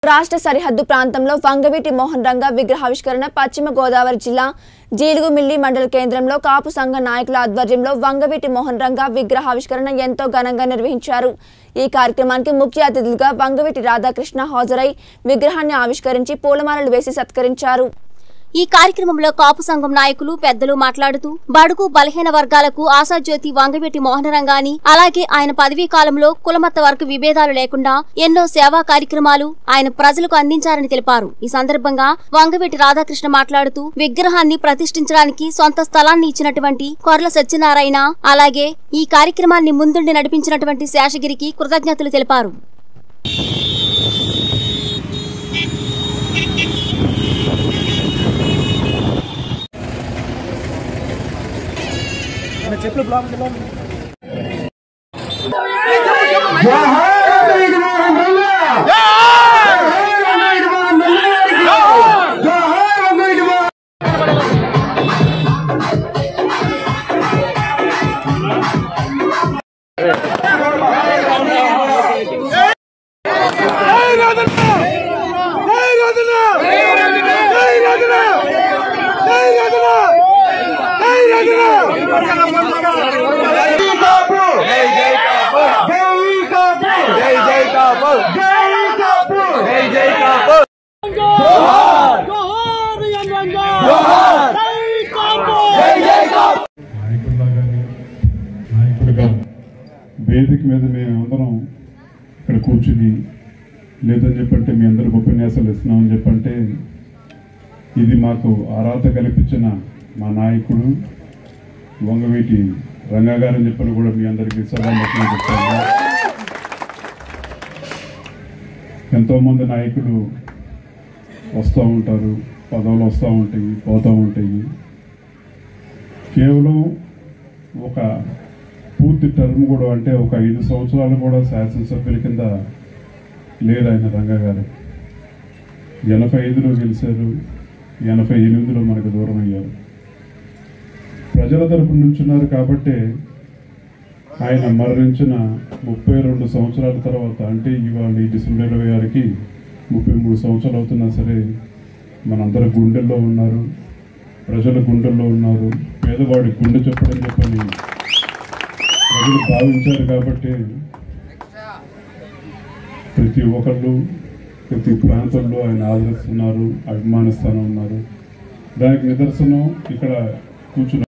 రాష్ట్ర సరిహద్దు ప్రాంతంలో వంగవీటి మోహన్ రంగ విగ్రహావిష్కరణ పశ్చిమ గోదావరి జిల్లా జీలుగుమిల్లి మండల కేంద్రంలో కాపు సంఘ నాయకుల ఆధ్వర్యంలో వంగవీటి మోహన్ రంగ విగ్రహావిష్కరణ ఎంతో ఘనంగా నిర్వహించారు ఈ కార్యక్రమానికి ముఖ్య అతిథులుగా వంగవీటి రాధాకృష్ణ హాజరై విగ్రహాన్ని ఆవిష్కరించి పూలమాలలు వేసి సత్కరించారు ఈ కార్యక్రమంలో కాపు సంఘం నాయకులు పెద్దలు మాట్లాడుతూ బడుగు బలహీన వర్గాలకు ఆశాజ్యోతి వంగవీటి మోహనరంగాని అలాగే ఆయన పదవీ కాలంలో కులమత్త వర్గ విభేదాలు లేకుండా ఎన్నో సేవా కార్యక్రమాలు ఆయన ప్రజలకు అందించారని తెలిపారు ఈ సందర్భంగా వంగవీటి రాధాకృష్ణ మాట్లాడుతూ విగ్రహాన్ని ప్రతిష్ఠించడానికి సొంత స్థలాన్ని ఇచ్చినటువంటి కొర్ల సత్యనారాయణ అలాగే ఈ కార్యక్రమాన్ని ముందుండి నడిపించినటువంటి శేషగిరికి కృతజ్ఞతలు తెలిపారు నాయకుడిలాగానే నాయకుడిగా వేదిక మీద మేము అందరం ఇక్కడ కూర్చుని లేదని చెప్పంటే మీ అందరికి ఉపన్యాసాలు ఇస్తున్నామని చెప్పంటే ఇది మాకు అర్హత కల్పించిన మా నాయకుడు వంగవీటి రంగా గారు అని చెప్పని కూడా మీ అందరికీ సభాముఖంగా చెప్తాను ఎంతోమంది నాయకులు వస్తూ ఉంటారు పదవులు వస్తూ ఉంటాయి పోతూ ఉంటాయి కేవలం ఒక పూర్తి టర్మ్ కూడా అంటే ఒక ఐదు సంవత్సరాలు కూడా శాసనసభ్యుల కింద లేదు ఆయన రంగా గారు ఎనభై ఐదులో గెలిచారు ఎనభై ఎనిమిదిలో మనకు దూరం అయ్యారు ప్రజల తరపు నుంచున్నారు కాబట్టే ఆయన మరణించిన ముప్పై రెండు సంవత్సరాల తర్వాత అంటే ఇవాళ ఈ డిసెంబర్ ఇరవై ఆరుకి ముప్పై మూడు సంవత్సరాలు అవుతున్నా సరే మనందరి గుండెల్లో ఉన్నారు ప్రజల గుండెల్లో ఉన్నారు పేదవాడి గుండె చెప్పడం చెప్పని ప్రజలు భావించారు కాబట్టి ప్రతి ఒక్కళ్ళు ప్రతి ప్రాంతంలో ఆయన ఆదరిస్తున్నారు అభిమానిస్తూనే ఉన్నారు దానికి నిదర్శనం ఇక్కడ కూర్చున్న